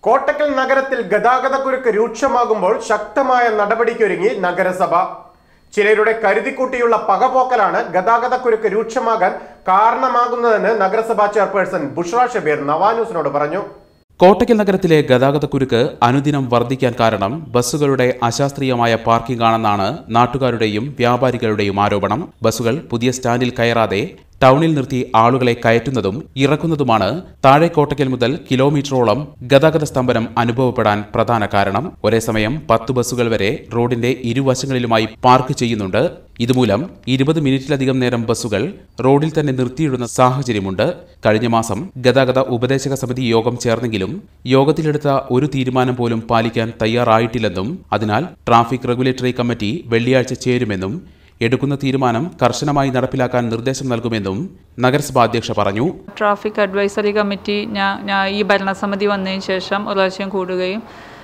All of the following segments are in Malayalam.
കോട്ടക്കൽ നഗരത്തിൽ ഗതാഗതക്കുരുക്ക് രൂക്ഷമാകുമ്പോൾ ശക്തമായ നടപടിക്കൊരുങ്ങി നഗരസഭ ചിലരുടെ കരുതിക്കൂട്ടിയുള്ള പകപോക്കലാണ് ഗതാഗതക്കുരുക്ക് രൂക്ഷമാകാൻ കാരണമാകുന്നതെന്ന് നഗരസഭാ ചെയർപേഴ്സൺ ബുഷ്ര ഷബീർ നവാന്യൂസിനോട് പറഞ്ഞു കോട്ടയ്ക്കൽ നഗരത്തിലെ ഗതാഗതക്കുരുക്ക് അനുദിനം വർദ്ധിക്കാൻ കാരണം ബസ്സുകളുടെ അശാസ്ത്രീയമായ പാർക്കിംഗ് ആണെന്നാണ് നാട്ടുകാരുടെയും വ്യാപാരികളുടെയും ആരോപണം ബസ്സുകൾ പുതിയ സ്റ്റാൻഡിൽ കയറാതെ ടൗണിൽ നിർത്തി ആളുകളെ കയറ്റുന്നതും ഇറക്കുന്നതുമാണ് താഴെ കോട്ടയ്ക്കൽ മുതൽ കിലോമീറ്ററോളം ഗതാഗത സ്തംഭനം അനുഭവപ്പെടാൻ പ്രധാന കാരണം ഒരേ സമയം പത്ത് ബസ്സുകൾ വരെ റോഡിന്റെ ഇരുവശങ്ങളിലുമായി പാർക്ക് ചെയ്യുന്നുണ്ട് ഇതുമൂലം ഇരുപത് മിനിറ്റിലധികം നേരം ബസ്സുകൾ റോഡിൽ തന്നെ നിർത്തിയിടുന്ന സാഹചര്യമുണ്ട് കഴിഞ്ഞ മാസം ഗതാഗത ഉപദേശക സമിതി യോഗം ചേർന്നെങ്കിലും യോഗത്തിലെടുത്ത ഒരു തീരുമാനം പോലും പാലിക്കാൻ തയ്യാറായിട്ടില്ലെന്നും അതിനാൽ ട്രാഫിക് റെഗുലേറ്ററി കമ്മിറ്റി വെള്ളിയാഴ്ച ചേരുമെന്നും എടുക്കുന്ന തീരുമാനം കർശനമായി നടപ്പിലാക്കാൻ നിർദ്ദേശം നൽകുമെന്നും നഗരസഭാ അധ്യക്ഷ പറഞ്ഞു ട്രാഫിക് അഡ്വൈസറി കമ്മിറ്റി ഞാൻ ഞാൻ ഈ ഭരണസമിതി വന്നതിന് ശേഷം ഒരു പ്രാവശ്യം കൂടുകയും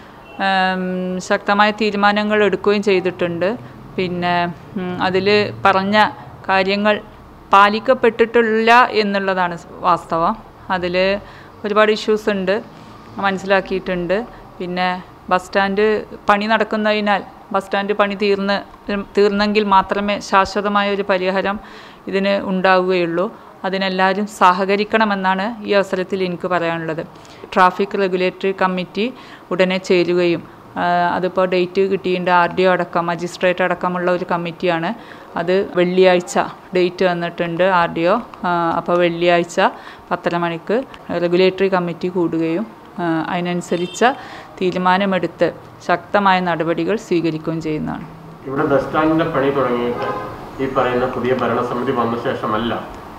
ഉം, ശക്തമായ തീരുമാനങ്ങൾ എടുക്കുകയും ചെയ്തിട്ടുണ്ട് പിന്നെ അതിൽ പറഞ്ഞ കാര്യങ്ങൾ പാലിക്കപ്പെട്ടിട്ടില്ല എന്നുള്ളതാണ് വാസ്തവം അതിൽ ഒരുപാട് ഇഷ്യൂസ് ഉണ്ട് മനസ്സിലാക്കിയിട്ടുണ്ട് പിന്നെ ബസ് സ്റ്റാൻഡ് പണി നടക്കുന്നതിനാൽ ബസ് സ്റ്റാൻഡ് പണി തീർന്ന് തീർന്നെങ്കിൽ മാത്രമേ ശാശ്വതമായ ഒരു പരിഹാരം ഇതിന് ഉണ്ടാവുകയുള്ളൂ അതിനെല്ലാവരും സഹകരിക്കണമെന്നാണ് ഈ അവസരത്തിൽ എനിക്ക് പറയാനുള്ളത് ട്രാഫിക് റെഗുലേറ്ററി കമ്മിറ്റി ഉടനെ ചേരുകയും ആ, അതിപ്പോൾ ഡേറ്റ് കിട്ടിയിട്ടുണ്ട് ആർ ഡി ഒ അടക്കം മജിസ്ട്രേറ്റ് അടക്കമുള്ള ഒരു കമ്മിറ്റിയാണ് അത് വെള്ളിയാഴ്ച ഡേറ്റ് വന്നിട്ടുണ്ട് ആർ ഡി ഒ അപ്പോൾ വെള്ളിയാഴ്ച പത്തര മണിക്ക് റെഗുലേറ്ററി കമ്മിറ്റി കൂടുകയും ആ, അതിനനുസരിച്ച തീരുമാനമെടുത്ത് ശക്തമായ നടപടികൾ സ്വീകരിക്കുകയും ചെയ്യുന്നതാണ് ഇവിടെ ബസ് സ്റ്റാൻഡിന്റെ പണി തുടങ്ങിയിട്ട് ഈ പറയുന്ന പുതിയ ഭരണസമിതി വന്ന ശേഷമല്ല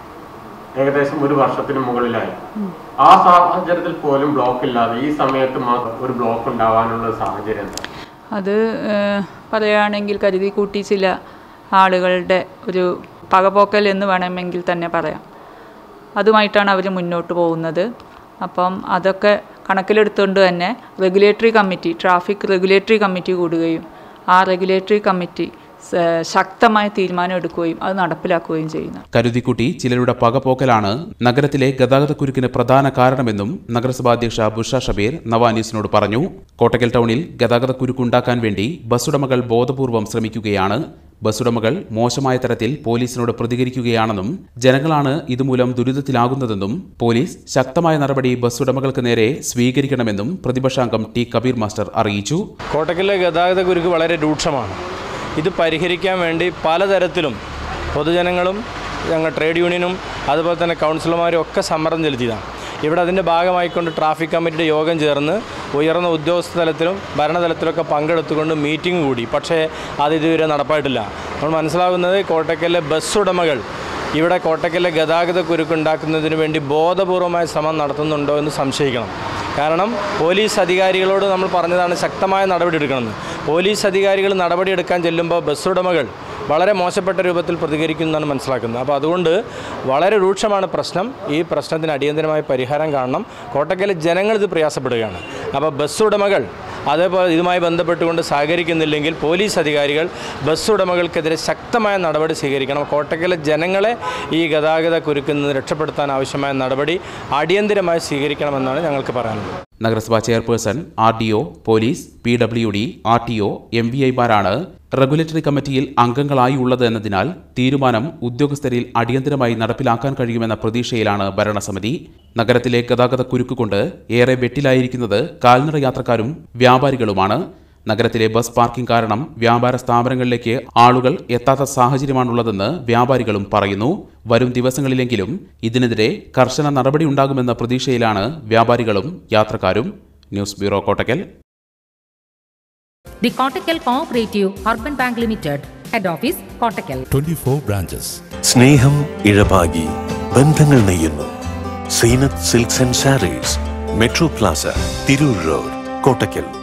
ഏകദേശം ഒരു വർഷത്തിന് മുകളിലായി ആ സാഹചര്യത്തിൽ പോലും ബ്ലോക്ക് ഇല്ലാതെ ഈ സമയത്ത് മാത്രം ഒരു ബ്ലോക്ക് ഉണ്ടാവാനുള്ള സാഹചര്യം എന്താ അത് ഏഹ്, പറയുകയാണെങ്കിൽ കരുതി കൂട്ടി ചില ആളുകളുടെ ഒരു പകപോക്കൽ എന്ന് വേണമെങ്കിൽ തന്നെ പറയാം അതുമായിട്ടാണ് അവർ മുന്നോട്ട് പോകുന്നത് അപ്പം അതൊക്കെ കണക്കിലെടുത്തുകൊണ്ട് തന്നെ regulatory committee traffic regulatory committee കൂടുകയും ആ റെഗുലേറ്ററി കമ്മിറ്റി സ- ശക്തമായ തീരുമാനം എടുക്കുകയും അത് നടപ്പിലാക്കുകയും ചെയ്യുന്നു കരുതിക്കുട്ടി ചിലരുടെ പകപോക്കലാണ് നഗരത്തിലെ ഗതാഗതക്കുരുക്കിന് പ്രധാന കാരണമെന്നും നഗരസഭാ അധ്യക്ഷ ബുഷ ഷബീർ നവാന്യൂസിനോട് പറഞ്ഞു കോട്ടക്കൽ ടൗണിൽ ഗതാഗതക്കുരുക്കുണ്ടാക്കാൻ വേണ്ടി ബസ്സുടമകൾ ബോധപൂർവം ശ്രമിക്കുകയാണ് ബസ്സുടമകൾ മോശമായ തരത്തിൽ പോലീസിനോട് പ്രതികരിക്കുകയാണെന്നും ജനങ്ങളാണ് ഇതുമൂലം ദുരിതത്തിലാകുന്നതെന്നും പോലീസ് ശക്തമായ നടപടി ബസ്സുടമകൾക്ക് നേരെ സ്വീകരിക്കണമെന്നും പ്രതിപക്ഷാംഗം ടി കബീർ മാസ്റ്റർ അറിയിച്ചു കോട്ടക്കലിലെ ഗതാഗത കുരുക്ക് വളരെ രൂക്ഷമാണ് ഇത് പരിഹരിക്കാൻ വേണ്ടി പലതരത്തിലും പൊതുജനങ്ങളും ഞങ്ങൾ ട്രേഡ് യൂണിയനും അതുപോലെ തന്നെ കൗൺസിലർമാരും ഒക്കെ സമ്മർദ്ദം ചെലുത്തിയതാണ് ഇവിടെ അതിൻ്റെ ഭാഗമായിക്കൊണ്ട് ട്രാഫിക് കമ്മിറ്റിയുടെ യോഗം ചേർന്ന് ഉയർന്ന ഉദ്യോഗസ്ഥ തലത്തിലും ഭരണതലത്തിലൊക്കെ പങ്കെടുത്തുകൊണ്ട് മീറ്റിംഗ് കൂടി പക്ഷേ അത് ഇതുവരെ നടപ്പായിട്ടില്ല നമ്മൾ മനസ്സിലാകുന്നത് കോട്ടക്കലിലെ ബസ് ഉടമകൾ ഇവിടെ കോട്ടക്കലിലെ ഗതാഗത കുരുക്കുണ്ടാക്കുന്നതിന് വേണ്ടി ബോധപൂർവമായ ശ്രമം നടത്തുന്നുണ്ടോ എന്ന് സംശയിക്കണം കാരണം പോലീസ് അധികാരികളോട് നമ്മൾ പറഞ്ഞതാണ് ശക്തമായ നടപടി എടുക്കണമെന്ന് പോലീസ് അധികാരികൾ നടപടിയെടുക്കാൻ ചെല്ലുമ്പോൾ ബസ് ഉടമകൾ വളരെ മോശപ്പെട്ട രൂപത്തിൽ പ്രതികരിക്കുന്നതാണ് മനസ്സിലാക്കുന്നത് അപ്പോൾ അതുകൊണ്ട് വളരെ രൂക്ഷമാണ് പ്രശ്നം ഈ പ്രശ്നത്തിന് അടിയന്തരമായ പരിഹാരം കാണണം കോട്ടക്കലെ ജനങ്ങൾ ഇത് പ്രയാസപ്പെടുകയാണ് അപ്പോൾ ബസ് ഉടമകൾ അതേപോലെ ഇതുമായി ബന്ധപ്പെട്ടുകൊണ്ട് സഹകരിക്കുന്നില്ലെങ്കിൽ പോലീസ് അധികാരികൾ ബസ് ഉടമകൾക്കെതിരെ ശക്തമായ നടപടി സ്വീകരിക്കണം കോട്ടക്കലെ ജനങ്ങളെ ഈ ഗതാഗത കുരുക്കിൽ നിന്ന് രക്ഷപ്പെടുത്താൻ ആവശ്യമായ നടപടി അടിയന്തരമായി സ്വീകരിക്കണമെന്നാണ് ഞങ്ങൾക്ക് പറയാനുള്ളത് നഗരസഭാ chairperson R D O police P W D R T O M V ഐമാരാണ് റെഗുലേറ്ററി കമ്മിറ്റിയിൽ അംഗങ്ങളായി ഉള്ളത് എന്നതിനാൽ തീരുമാനം ഉദ്യോഗസ്ഥരിൽ അടിയന്തരമായി നടപ്പിലാക്കാൻ കഴിയുമെന്ന പ്രതീക്ഷയിലാണ് ഭരണസമിതി നഗരത്തിലെ ഗതാഗത കുരുക്കുകൊണ്ട് ഏറെ വെട്ടിലായിരിക്കുന്നത് കാൽനട യാത്രക്കാരും വ്യാപാരികളുമാണ് നഗരത്തിലെ ബസ് പാർക്കിംഗ് കാരണം വ്യാപാര സ്ഥാപനങ്ങളിലേക്ക് ആളുകൾ എത്താത്ത സാഹചര്യമാണുള്ളതെന്ന് വ്യാപാരികളും പറയുന്നു വരും ദിവസങ്ങളിലെങ്കിലും ഇതിനെതിരെ കർശന നടപടി ഉണ്ടാകുമെന്ന പ്രതീക്ഷയിലാണ് വ്യാപാരികളും യാത്രക്കാരും news bureau Kottakkal The Kottakkal Cooperative Urban Bank Limited, Head Office, Kottakkal. 24 branches. സ്നേഹം ഇഴപാകി ബന്ധങ്ങൾ നെയ്യുന്നു Zeenath silks and sarees metro plaza Tirur road Kottakkal